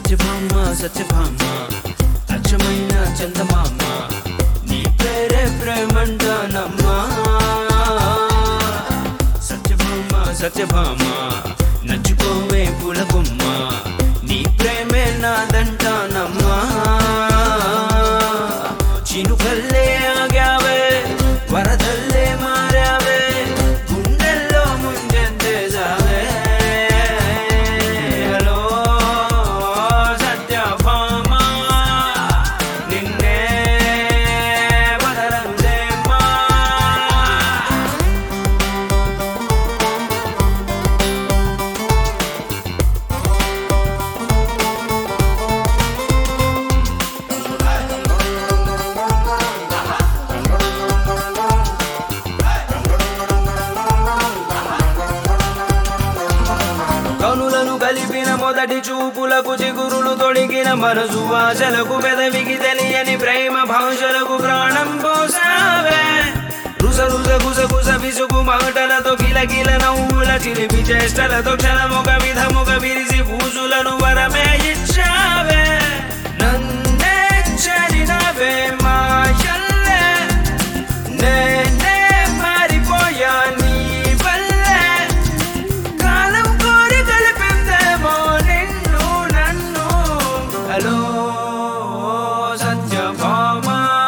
సత్యభామ సత్యభామ అచ్చమైన చందమామ నీ పేరే ప్రేమంటానమ్మా సత్యభామ సత్యభామ నచ్చుకోవే పులగుమ్మ నీ ప్రేమే నాదంటానమ్మా చినుకల్లే ఆగావే వరదల్లే మారావే గుండెల్లో ముంచెత్తేసావే హలో సత్యభామ నిన్నే వదలందేమ్మా కనులను కలిపిన మొదటి చూపులకు చిగురులు తొడిగిన మనసు ఆశలకు పెదవికి తెలియని ప్రేమ భాషలకు ప్రాణం పోసావే రుస రుస గుస గుస విసుగు మాటలతో కిలకిల నవ్వుల చిలిపి చేష్టలతో క్షణముగ విధముగ విరిసి పూసులను వరమే ఇచ్చావే నన్నే చరినవే మాయల్లే నేనే మారిపోయా నీ వల్లే కాలం కోరి కలిపిందేమో నిన్ను నన్ను హలో సత్యభామ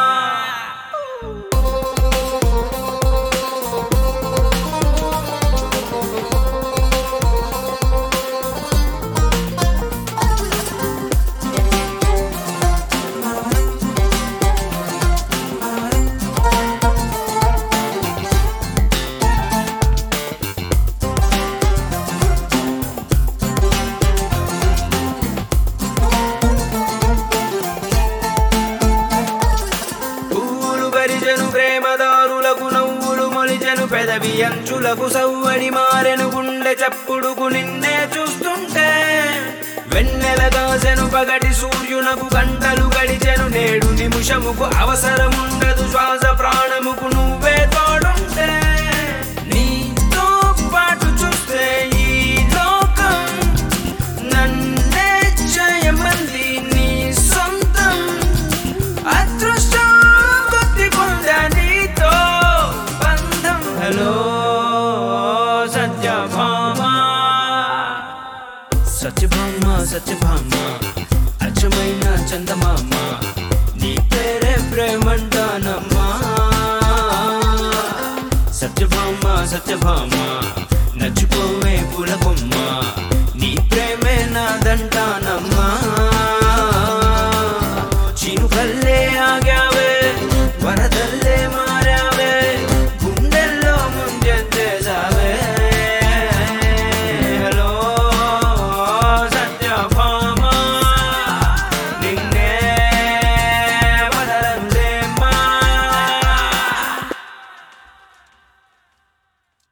పువ్వులు గరిజను ప్రేమదారులకు నవ్వులు మొలిచెను పెదవి అంచులకు సవ్వడి మారెను గుండె చప్పుడుకు నిన్నే చూస్తుంటే వెన్నెల దాసెను పగటి సూర్యునకు గంటలు గడిచెను నేడు నిమిషముకు అవసరముండదు శ్వాస ప్రాణముకు నువ్వే తోడుంటే నీతో పాటు చూస్తే ఈ లోకం నన్నే చేయమంది నీ సొంతం అదృష్టం కొద్ది పొందా నీతో బంధం హలో సత్యభామ సత్యభామ సత్యభామ అచ్చమైన చందమామ నీ పేరే ప్రేమంటానమ్మా సత్యభామ సత్యభామ నచ్చుకో